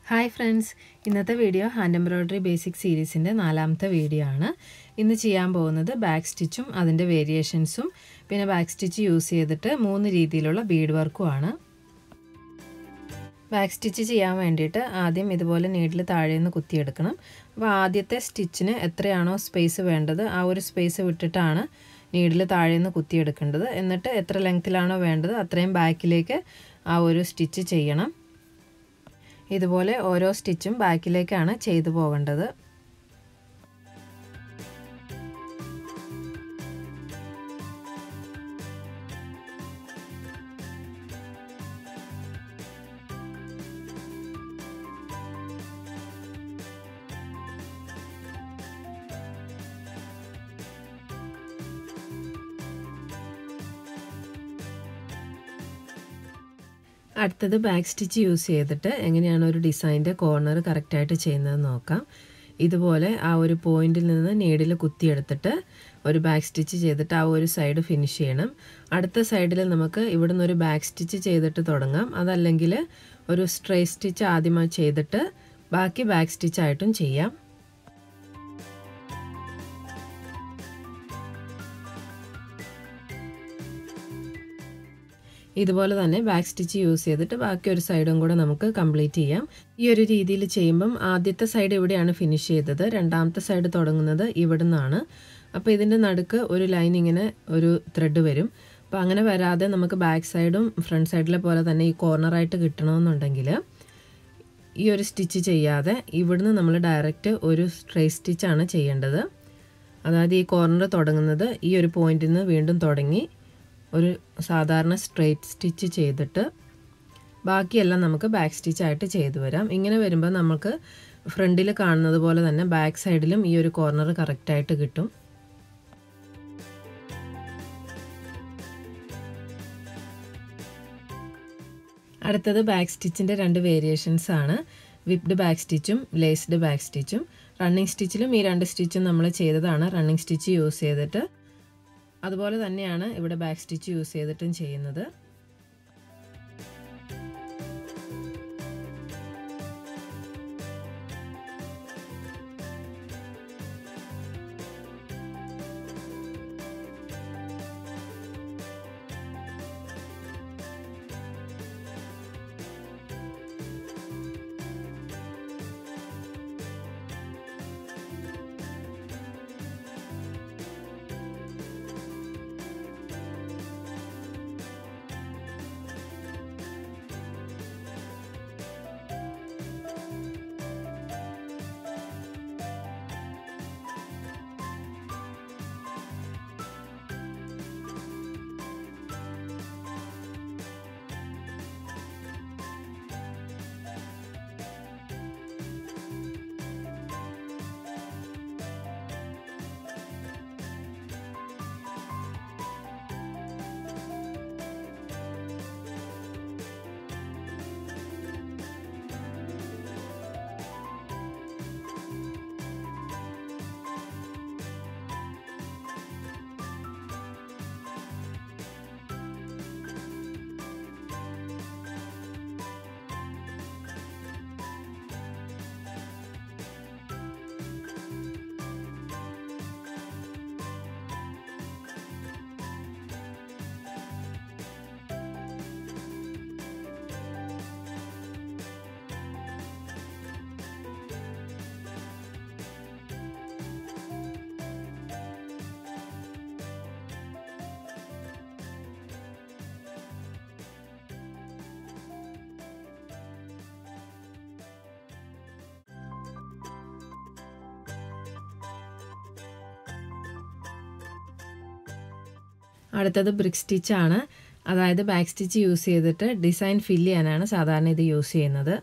hi friends ഇന്നത്തെ video hand embroidery basic സീരീസിൻ്റെ നാലാമത്തെ വീഡിയോ ആണ് ഇന്ന് ചെയ്യാൻ പോകുന്നത് ബാക്ക് സ്റ്റിച്ചും അതിൻ്റെ വേരിയേഷൻസും പിന്നെ ബാക്ക് സ്റ്റിച്ച് യൂസ് ചെയ്തിട്ട് മൂന്ന് രീതിയിലുള്ള ബീഡ് വർക്കുമാണ് ബാക്ക് സ്റ്റിച്ച് ചെയ്യാൻ വേണ്ടിയിട്ട് ആദ്യം ഇതുപോലെ നീഡിൽ താഴെ നിന്ന് കുത്തിയെടുക്കണം അപ്പോൾ ആദ്യത്തെ സ്റ്റിച്ചിന് എത്രയാണോ സ്പേസ് വേണ്ടത് ആ ഒരു സ്പേസ് വിട്ടിട്ടാണ് നീഡിൽ താഴെ നിന്ന് കുത്തിയെടുക്കേണ്ടത് എന്നിട്ട് എത്ര ലെങ്ത്തിലാണോ വേണ്ടത് അത്രയും ബാക്കിലേക്ക് ആ ഒരു സ്റ്റിച്ച് ചെയ്യണം ഇതുപോലെ ഓരോ സ്റ്റിച്ചും ബാക്കിലേക്കാണ് ചെയ്തു പോകേണ്ടത് അടുത്തത് ബാക്ക് സ്റ്റിച്ച് യൂസ് ചെയ്തിട്ട് എങ്ങനെയാണ് ഒരു ഡിസൈൻ്റെ കോർണർ കറക്റ്റായിട്ട് ചെയ്യുന്നത് നോക്കാം ഇതുപോലെ ആ ഒരു പോയിന്റിൽ നിന്ന് നീഡിൽ കുത്തിയെടുത്തിട്ട് ഒരു ബാക്ക് സ്റ്റിച്ച് ചെയ്തിട്ട് ആ ഒരു സൈഡ് ഫിനിഷ് ചെയ്യണം അടുത്ത സൈഡിൽ നമുക്ക് ഇവിടുന്ന് ഒരു ബാക്ക് സ്റ്റിച്ച് ചെയ്തിട്ട് തുടങ്ങാം അതല്ലെങ്കിൽ ഒരു സ്ട്രേ സ്റ്റിച്ച് ആദ്യമായി ചെയ്തിട്ട് ബാക്കി ബാക്ക് സ്റ്റിച്ച് ആയിട്ടും ചെയ്യാം ഇതുപോലെ തന്നെ ബാക്ക് സ്റ്റിച്ച് യൂസ് ചെയ്തിട്ട് ബാക്കി ഒരു സൈഡും കൂടെ നമുക്ക് കംപ്ലീറ്റ് ചെയ്യാം ഈ ഒരു രീതിയിൽ ചെയ്യുമ്പം ആദ്യത്തെ സൈഡ് ഇവിടെയാണ് ഫിനിഷ് ചെയ്തത് രണ്ടാമത്തെ സൈഡ് തുടങ്ങുന്നത് ഇവിടെ നിന്നാണ് അപ്പോൾ ഇതിൻ്റെ നടുക്ക് ഒരു ലൈൻ ഇങ്ങനെ ഒരു ത്രെഡ് വരും അപ്പോൾ അങ്ങനെ വരാതെ നമുക്ക് ബാക്ക് സൈഡും ഫ്രണ്ട് സൈഡിലെ പോലെ തന്നെ ഈ കോർണറായിട്ട് കിട്ടണമെന്നുണ്ടെങ്കിൽ ഈ ഒരു സ്റ്റിച്ച് ചെയ്യാതെ ഇവിടുന്ന് നമ്മൾ ഡയറക്റ്റ് ഒരു സ്ട്രേ സ്റ്റിച്ചാണ് ചെയ്യേണ്ടത് അതായത് ഈ കോർണർ തുടങ്ങുന്നത് ഈ ഒരു പോയിന്റിൽ നിന്ന് വീണ്ടും തുടങ്ങി ഒരു സാധാരണ സ്ട്രെയിറ്റ് സ്റ്റിച്ച് ചെയ്തിട്ട് ബാക്കിയെല്ലാം നമുക്ക് ബാക്ക് സ്റ്റിച്ചായിട്ട് ചെയ്തു വരാം ഇങ്ങനെ വരുമ്പോൾ നമുക്ക് ഫ്രണ്ടിൽ കാണുന്നത് പോലെ തന്നെ ബാക്ക് സൈഡിലും ഈ ഒരു കോർണർ കറക്റ്റായിട്ട് കിട്ടും അടുത്തത് ബാക്ക് സ്റ്റിച്ചിൻ്റെ രണ്ട് വേരിയേഷൻസ് ആണ് വിപ്ഡ് ബാക്ക് സ്റ്റിച്ചും ലേസ്ഡ് ബാക്ക് സ്റ്റിച്ചും റണ്ണിങ് സ്റ്റിച്ചിലും ഈ രണ്ട് സ്റ്റിച്ചും നമ്മൾ ചെയ്തതാണ് റണ്ണിങ് സ്റ്റിച്ച് യൂസ് ചെയ്തിട്ട് അതുപോലെ തന്നെയാണ് ഇവിടെ ബാക്ക് സ്റ്റിച്ച് യൂസ് ചെയ്തിട്ടും ചെയ്യുന്നത് അടുത്തത് ബ്രിക്ക് സ്റ്റിച്ചാണ് അതായത് ബാക്ക് സ്റ്റിച്ച് യൂസ് ചെയ്തിട്ട് ഡിസൈൻ ഫില്ല് ചെയ്യാനാണ് സാധാരണ ഇത് യൂസ് ചെയ്യുന്നത്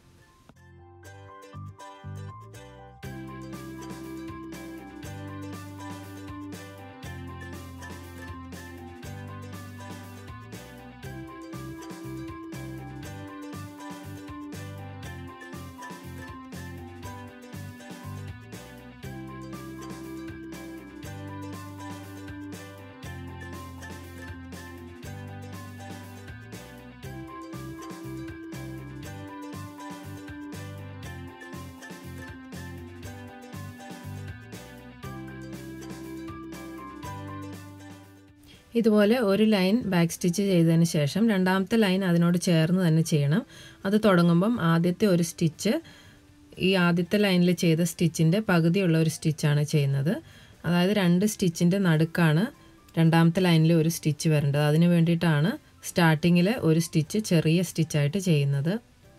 ഇതുപോലെ ഒരു ലൈൻ ബാക്ക് സ്റ്റിച്ച് ചെയ്തതിന് ശേഷം രണ്ടാമത്തെ ലൈൻ അതിനോട് ചേർന്ന് തന്നെ ചെയ്യണം അത് തുടങ്ങുമ്പം ആദ്യത്തെ ഒരു സ്റ്റിച്ച് ഈ ആദ്യത്തെ ലൈനിൽ ചെയ്ത സ്റ്റിച്ചിൻ്റെ പകുതിയുള്ള ഒരു സ്റ്റിച്ചാണ് ചെയ്യുന്നത് അതായത് രണ്ട് സ്റ്റിച്ചിൻ്റെ നടുക്കാണ് രണ്ടാമത്തെ ലൈനിൽ ഒരു സ്റ്റിച്ച് വരേണ്ടത് അതിന് വേണ്ടിയിട്ടാണ് സ്റ്റാർട്ടിങ്ങിൽ ഒരു സ്റ്റിച്ച് ചെറിയ സ്റ്റിച്ചായിട്ട് ചെയ്യുന്നത്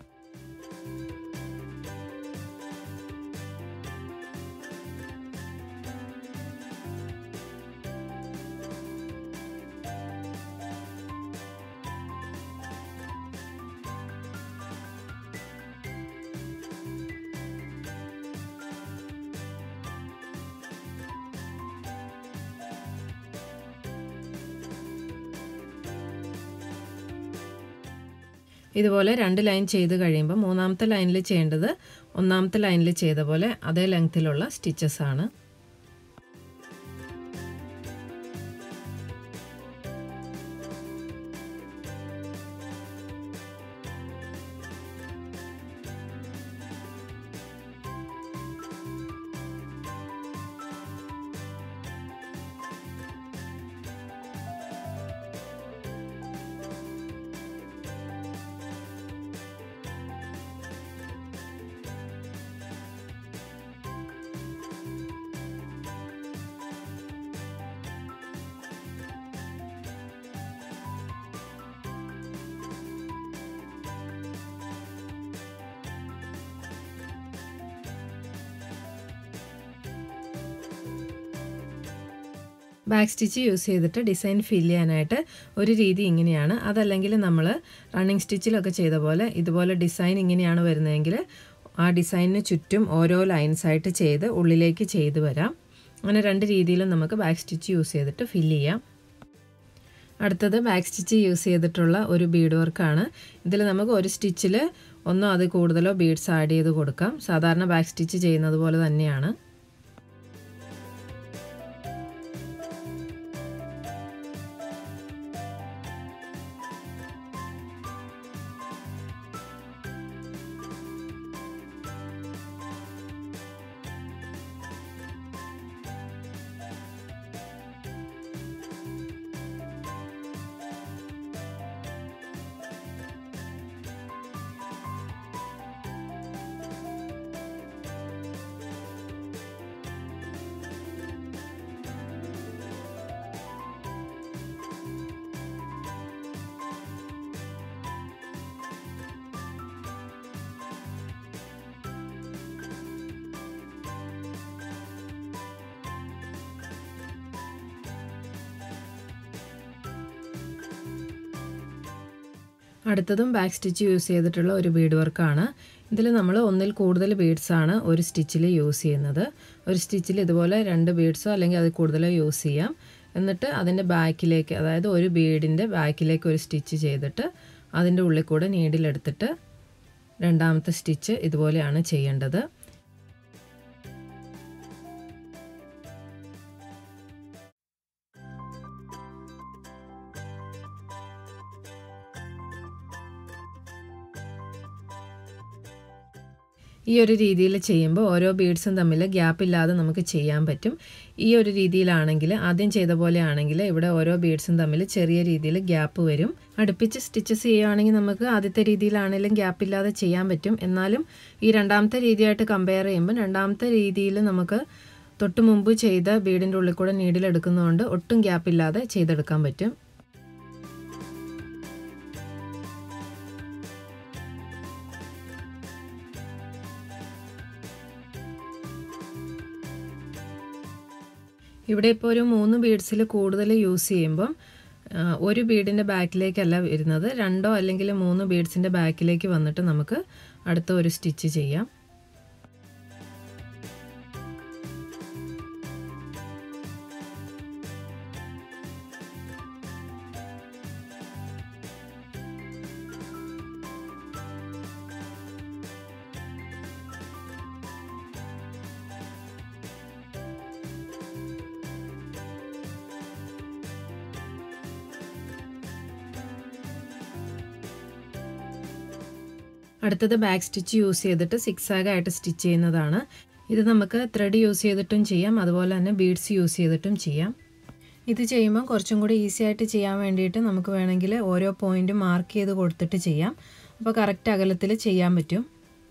ഇതുപോലെ രണ്ട് ലൈൻ ചെയ്ത് കഴിയുമ്പോൾ മൂന്നാമത്തെ ലൈനിൽ ചെയ്യേണ്ടത് ഒന്നാമത്തെ ലൈനിൽ ചെയ്ത പോലെ അതേ ലെങ്ത്തിലുള്ള സ്റ്റിച്ചസ് ആണ് ബാക്ക് സ്റ്റിച്ച് യൂസ് ചെയ്തിട്ട് ഡിസൈൻ ഫിൽ ചെയ്യാനായിട്ട് ഒരു രീതി ഇങ്ങനെയാണ് അതല്ലെങ്കിൽ നമ്മൾ റണ്ണിങ് സ്റ്റിച്ചിലൊക്കെ ചെയ്ത പോലെ ഇതുപോലെ ഡിസൈൻ ഇങ്ങനെയാണ് വരുന്നതെങ്കിൽ ആ ഡിസൈനിന് ചുറ്റും ഓരോ ലൈൻസായിട്ട് ചെയ്ത് ഉള്ളിലേക്ക് ചെയ്ത് വരാം അങ്ങനെ രണ്ട് രീതിയിലും നമുക്ക് ബാക്ക് സ്റ്റിച്ച് യൂസ് ചെയ്തിട്ട് ഫിൽ ചെയ്യാം അടുത്തത് ബാക്ക് സ്റ്റിച്ച് യൂസ് ചെയ്തിട്ടുള്ള ഒരു ബീഡ് വർക്കാണ് ഇതിൽ നമുക്ക് ഒരു സ്റ്റിച്ചിൽ ഒന്നോ അത് കൂടുതലോ ബീഡ്സ് ആഡ് ചെയ്ത് കൊടുക്കാം സാധാരണ ബാക്ക് സ്റ്റിച്ച് ചെയ്യുന്നത് പോലെ തന്നെയാണ് അടുത്തതും ബാക്ക് സ്റ്റിച്ച് യൂസ് ചെയ്തിട്ടുള്ള ഒരു ബീഡ് വർക്കാണ് ഇതിൽ നമ്മൾ ഒന്നിൽ കൂടുതൽ ബീഡ്സാണ് ഒരു സ്റ്റിച്ചിൽ യൂസ് ചെയ്യുന്നത് ഒരു സ്റ്റിച്ചിൽ ഇതുപോലെ രണ്ട് ബീഡ്സോ അല്ലെങ്കിൽ അതിൽ കൂടുതലോ യൂസ് ചെയ്യാം എന്നിട്ട് അതിൻ്റെ ബാക്കിലേക്ക് അതായത് ഒരു ബീഡിൻ്റെ ബാക്കിലേക്ക് ഒരു സ്റ്റിച്ച് ചെയ്തിട്ട് അതിൻ്റെ ഉള്ളിൽ കൂടെ നീഡിലെടുത്തിട്ട് രണ്ടാമത്തെ സ്റ്റിച്ച് ഇതുപോലെയാണ് ചെയ്യേണ്ടത് ഈ ഒരു രീതിയിൽ ചെയ്യുമ്പോൾ ഓരോ ബീഡ്സും തമ്മിൽ ഗ്യാപ്പ് ഇല്ലാതെ നമുക്ക് ചെയ്യാൻ പറ്റും ഈ ഒരു രീതിയിലാണെങ്കിൽ ആദ്യം ചെയ്ത പോലെ ആണെങ്കിൽ ഇവിടെ ഓരോ ബീഡ്സും തമ്മിൽ ചെറിയ രീതിയിൽ ഗ്യാപ്പ് വരും അടുപ്പിച്ച് സ്റ്റിച്ചസ് ചെയ്യുകയാണെങ്കിൽ നമുക്ക് ആദ്യത്തെ രീതിയിലാണെങ്കിലും ഗ്യാപ്പ് ഇല്ലാതെ ചെയ്യാൻ പറ്റും എന്നാലും ഈ രണ്ടാമത്തെ രീതിയായിട്ട് കമ്പയർ ചെയ്യുമ്പോൾ രണ്ടാമത്തെ രീതിയിൽ നമുക്ക് തൊട്ട് മുമ്പ് ചെയ്ത ബീഡിൻ്റെ ഉള്ളിൽ കൂടെ നീഡിലെടുക്കുന്നതുകൊണ്ട് ഒട്ടും ഗ്യാപ്പ് ഇല്ലാതെ ചെയ്തെടുക്കാൻ പറ്റും ഇവിടെ ഇപ്പോൾ ഒരു മൂന്ന് ബീഡ്സിൽ കൂടുതൽ യൂസ് ചെയ്യുമ്പം ഒരു ബീഡിൻ്റെ ബാക്കിലേക്കല്ല വരുന്നത് രണ്ടോ അല്ലെങ്കിൽ മൂന്ന് ബീഡ്സിൻ്റെ ബാക്കിലേക്ക് വന്നിട്ട് നമുക്ക് അടുത്ത ഒരു സ്റ്റിച്ച് ചെയ്യാം അടുത്തത് ബാക്ക് സ്റ്റിച്ച് യൂസ് ചെയ്തിട്ട് സിക്സ് ആയിട്ട് സ്റ്റിച്ച് ചെയ്യുന്നതാണ് ഇത് നമുക്ക് ത്രെഡ് യൂസ് ചെയ്തിട്ടും ചെയ്യാം അതുപോലെ തന്നെ ബീഡ്സ് യൂസ് ചെയ്തിട്ടും ചെയ്യാം ഇത് ചെയ്യുമ്പോൾ കുറച്ചും കൂടി ഈസി ആയിട്ട് ചെയ്യാൻ വേണ്ടിയിട്ട് നമുക്ക് വേണമെങ്കിൽ ഓരോ പോയിൻറ്റും മാർക്ക് ചെയ്ത് കൊടുത്തിട്ട് ചെയ്യാം അപ്പോൾ കറക്റ്റ് അകലത്തിൽ ചെയ്യാൻ പറ്റും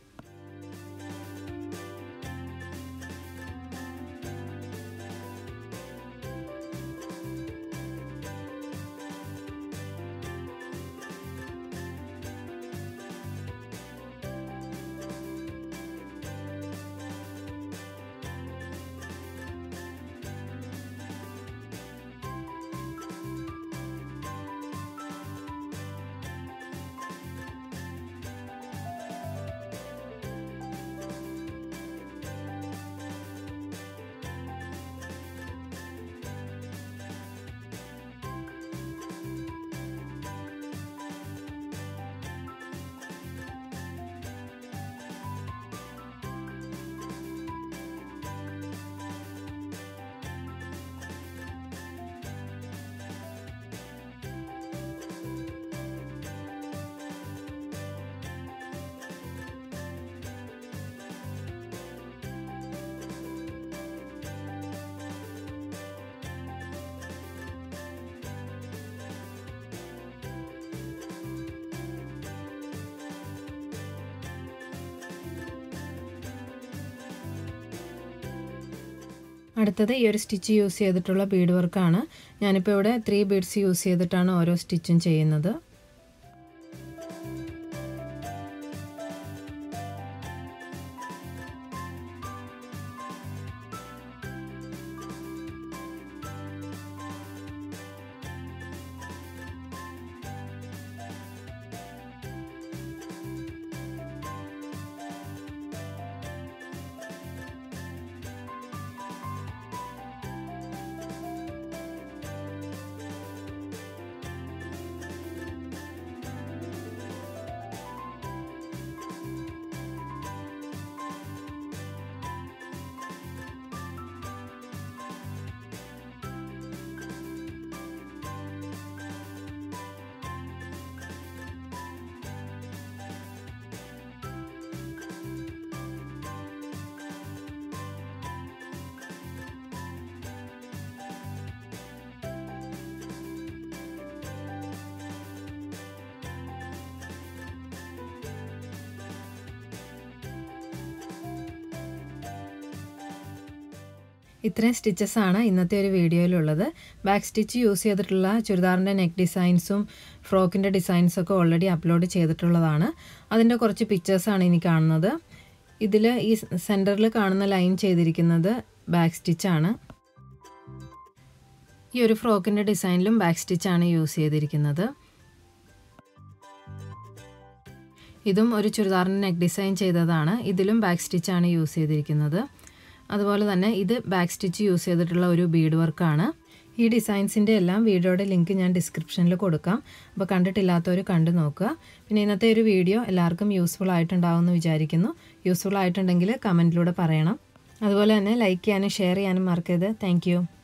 അടുത്തത് ഈ ഒരു സ്റ്റിച്ച് യൂസ് ചെയ്തിട്ടുള്ള ബീഡ് വർക്കാണ് ഞാനിപ്പോൾ ഇവിടെ ത്രീ ബീഡ്സ് യൂസ് ചെയ്തിട്ടാണ് ഓരോ സ്റ്റിച്ചും ചെയ്യുന്നത് ഇത്രയും സ്റ്റിച്ചസ് ആണ് ഇന്നത്തെ ഒരു വീഡിയോയിലുള്ളത് ബാക്ക് സ്റ്റിച്ച് യൂസ് ചെയ്തിട്ടുള്ള ചുരിദാറിൻ്റെ നെക്ക് ഡിസൈൻസും ഫ്രോക്കിൻ്റെ ഡിസൈൻസൊക്കെ ഓൾറെഡി അപ്ലോഡ് ചെയ്തിട്ടുള്ളതാണ് അതിൻ്റെ കുറച്ച് പിക്ചേഴ്സാണ് ഇനി കാണുന്നത് ഇതിൽ ഈ സെൻറ്ററിൽ കാണുന്ന ലൈൻ ചെയ്തിരിക്കുന്നത് ബാക്ക് സ്റ്റിച്ചാണ് ഈ ഒരു ഫ്രോക്കിൻ്റെ ഡിസൈനിലും ബാക്ക് സ്റ്റിച്ചാണ് യൂസ് ചെയ്തിരിക്കുന്നത് ഇതും ഒരു ചുരിദാറിൻ്റെ നെക്ക് ഡിസൈൻ ചെയ്തതാണ് ഇതിലും ബാക്ക് സ്റ്റിച്ചാണ് യൂസ് ചെയ്തിരിക്കുന്നത് അതുപോലെ തന്നെ ഇത് ബാക്ക് സ്റ്റിച്ച് യൂസ് ചെയ്തിട്ടുള്ള ഒരു ബീഡ് വർക്കാണ് ഈ ഡിസൈൻസിൻ്റെ എല്ലാം വീഡിയോയുടെ ലിങ്ക് ഞാൻ ഡിസ്ക്രിപ്ഷനിൽ കൊടുക്കാം അപ്പോൾ കണ്ടിട്ടില്ലാത്തവർ കണ്ടു നോക്കുക പിന്നെ ഇന്നത്തെ ഒരു വീഡിയോ എല്ലാവർക്കും യൂസ്ഫുൾ ആയിട്ടുണ്ടാവുമെന്ന് വിചാരിക്കുന്നു യൂസ്ഫുൾ ആയിട്ടുണ്ടെങ്കിൽ കമൻറ്റിലൂടെ പറയണം അതുപോലെ തന്നെ ലൈക്ക് ചെയ്യാനും ഷെയർ ചെയ്യാനും മറക്കരുത് താങ്ക്